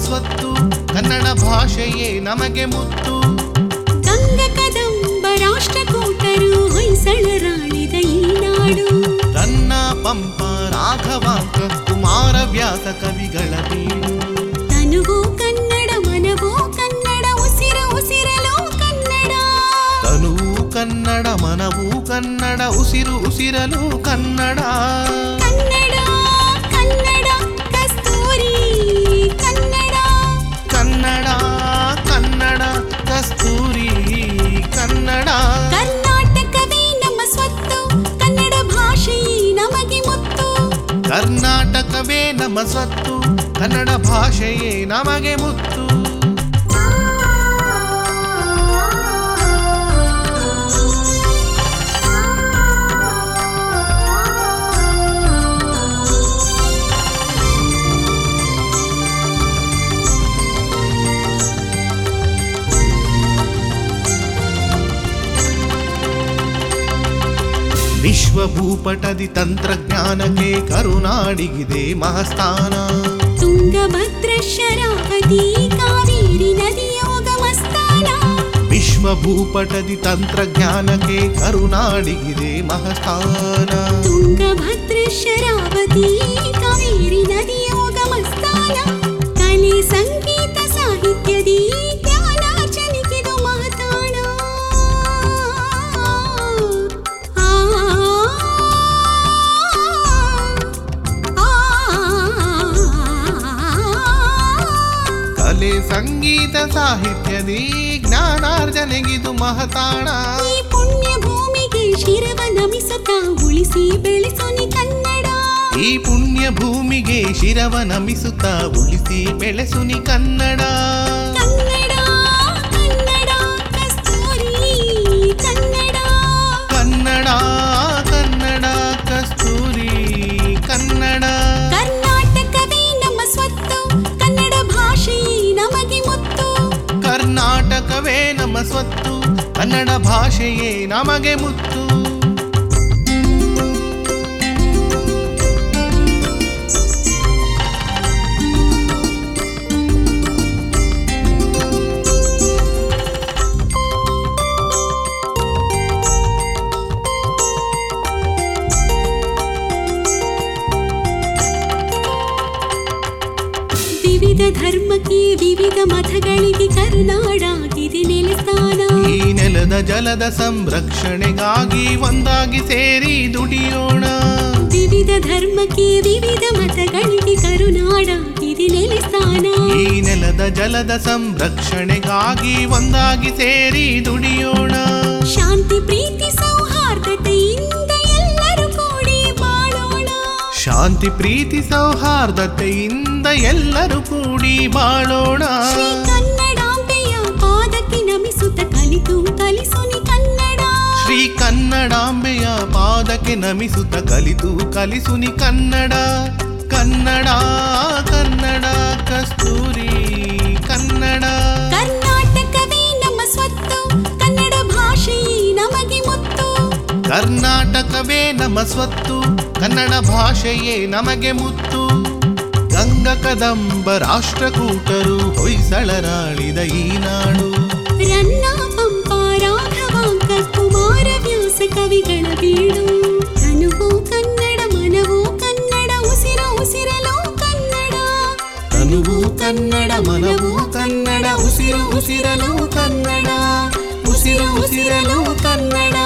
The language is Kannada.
ಸ್ವತ್ತು ಕನ್ನಡ ಭಾಷೆಯೇ ನಮಗೆ ಮುತ್ತು ಗಂಗ ಕದಂಬ ರಾಷ್ಟ್ರಕೂಟರು ಹೊಯ್ಸಳರಾಳಿದ ಈ ನಾಡು ರನ್ನ ಪಂಪ ರಾಘವಾಂಕ ಕುಮಾರ ವ್ಯಾಸ ಕವಿಗಳ ಬೀಡು ತನುವು ಕನ್ನಡ ಮನವೋ ಕನ್ನಡ ಉಸಿರ ಉಸಿರಲೋ ಕನ್ನಡ ತನುವು ಕನ್ನಡ ಮನವು ಕನ್ನಡ ಉಸಿರು ಉಸಿರಲು ಕನ್ನಡ ಕನ್ನಡ ಕನ್ನಡ ಕಸ್ತೂರಿ ಕನ್ನಡ ಕನ್ನಡ ಕನ್ನಡ ಕಸ್ತೂರಿ ಕನ್ನಡ ಕರ್ನಾಟಕವೇ ನಮ್ಮ ಸ್ವತ್ತು ಕನ್ನಡ ಭಾಷೆಯೇ ನಮಗೆ ಮುತ್ತು ಕರ್ನಾಟಕವೇ ನಮ್ಮ ಸ್ವತ್ತು ಕನ್ನಡ ಭಾಷೆಯೇ ನಮಗೆ ಮುತ್ತು ವಿಶ್ವ ಭೂಪಟದಿ ತಂತ್ರಜ್ಞಾನಕ್ಕೆ ಕರುನಾಡಿಗಿದೆ ಮಹಸ್ಥಾನ ತುಂಗಭದ್ರ ಶರಾವತಿ ಕಾವೇರಿ ನದಿಯೋಗಮಸ್ಥಾನ ವಿಶ್ವ ಭೂಪಟದಿ ತಂತ್ರಜ್ಞಾನಕ್ಕೆ ಕರುನಾಡಿಗಿದೆ ಮಹಸ್ಥಾನ ತುಂಗಭದ್ರ ಶರಾವತಿ ಕಾವೇರಿ ನದಿಯೋಗಮಸ್ಥಾನ ಕಲೆ ಸಂಗೀತ ಸಾಹಿತ್ಯದಿ ಜ್ಞಾನಾರ್ಜನೆಗಿದು ಮಹತಾಣ ಆ, ಆ, ಕಲೆ ಸಂಗೀತ ಸಾಹಿತ್ಯದಿ ಜ್ಞಾನಾರ್ಜನೆಗಿದು ಮಹತಾಣ ಈ ಪುಣ್ಯ ಭೂಮಿಗೆ ಶಿರವ ನಮಿಸುತ್ತ ಉಳಿಸಿ ಬೆಳೆಸೋನಿ ಕನ್ನಡ ಈ ಪುಣ್ಯ ಭೂಮಿಗೆ ಶಿರವ ನಮಿಸುತ್ತಾ ಉಳಿಸಿ ಬೆಳೆಸುನಿ ಕನ್ನಡ ಕನ್ನಡ ಕನ್ನಡ ಕಸ್ತೂರಿ ಕನ್ನಡ ಕನ್ನಡ ಕನ್ನಡ ಕಸ್ತೂರಿ ಕನ್ನಡ ಕರ್ನಾಟಕವೇ ನಮ್ಮ ಸ್ವತ್ತು ಕನ್ನಡ ಭಾಷೆಯೇ ನಮಗೆ ಮುತ್ತು ಕರ್ನಾಟಕವೇ ನಮ್ಮ ಸ್ವತ್ತು ಕನ್ನಡ ಭಾಷೆಯೇ ನಮಗೆ ಮುತ್ತು ವಿವಿಧ ಧರ್ಮಕ್ಕೆ ವಿವಿಧ ಮತಗಳಿಗೆ ಕರುನಾಡಾಗಿದೆ ನೆಲೆಸ್ಥಾನ ಈ ನೆಲದ ಜಲದ ಸಂರಕ್ಷಣೆಗಾಗಿ ಒಂದಾಗಿ ಸೇರಿ ದುಡಿಯೋಣ ವಿವಿಧ ಧರ್ಮಕ್ಕೆ ವಿವಿಧ ಮತಗಳಿಗೆ ಕರುನಾಡಾಗಿದೆ ನೆಲೆಸ್ಥಾನ ಈ ನೆಲದ ಜಲದ ಸಂರಕ್ಷಣೆಗಾಗಿ ಒಂದಾಗಿ ಸೇರಿ ದುಡಿಯೋಣ ಶಾಂತಿ ಪ್ರೀತಿ ಸೌಹಾರ್ದತೆಯಿಂದ ಎಲ್ಲರೂ ಕೂಡಿ ಬಾಳೋಣ ಶಾಂತಿ ಪ್ರೀತಿ ಸೌಹಾರ್ದತೆಯಿಂದ ಎಲ್ಲರೂ ಕೂಡಿ ಬಾಳೋಣ ಶ್ರೀ ಕನ್ನಡಾಂಬೆಯ ಪಾದಕ್ಕೆ ನಮಿಸುತ್ತ ಕಲಿತು ಕಲಿಸುನಿ ಕನ್ನಡ ಶ್ರೀ ಕನ್ನಡಾಂಬೆಯ ಪಾದಕ್ಕೆ ನಮಿಸುತ್ತ ಕಲಿತು ಕಲಿಸುನಿ ಕನ್ನಡ ಕನ್ನಡ ಕನ್ನಡ ಕಸ್ತೂರಿ ಕನ್ನಡ ಕರ್ನಾಟಕವೇ ನಮ್ಮ ಸ್ವತ್ತು ಕನ್ನಡ ಭಾಷೆಯೇ ನಮಗೆ ಮುತ್ತು ಕರ್ನಾಟಕವೇ ನಮ್ಮ ಸ್ವತ್ತು ಕನ್ನಡ ಭಾಷೆಯೇ ನಮಗೆ ಮುತ್ತು ಗಂಗ ಕದಂಬ ರಾಷ್ಟ್ರಕೂಟರು ಹೊಯ್ಸಳರಾಳಿದ ಈ ನಾಡು ರನ್ನ ಪಂಪ ರಾಘವಾಂಕ ಕುಮಾರ ವ್ಯಾಸ ಕವಿಗಳ ಬೀಡು ತನುವು ಕನ್ನಡ ಮನವು ಕನ್ನಡ ಉಸಿರ ಉಸಿರಲೋ ಕನ್ನಡ ತನುವು ಕನ್ನಡ ಮನವು ಕನ್ನಡ ಉಸಿರು ಉಸಿರಲು ಕನ್ನಡ ಉಸಿರು ಉಸಿರಲು ಕನ್ನಡ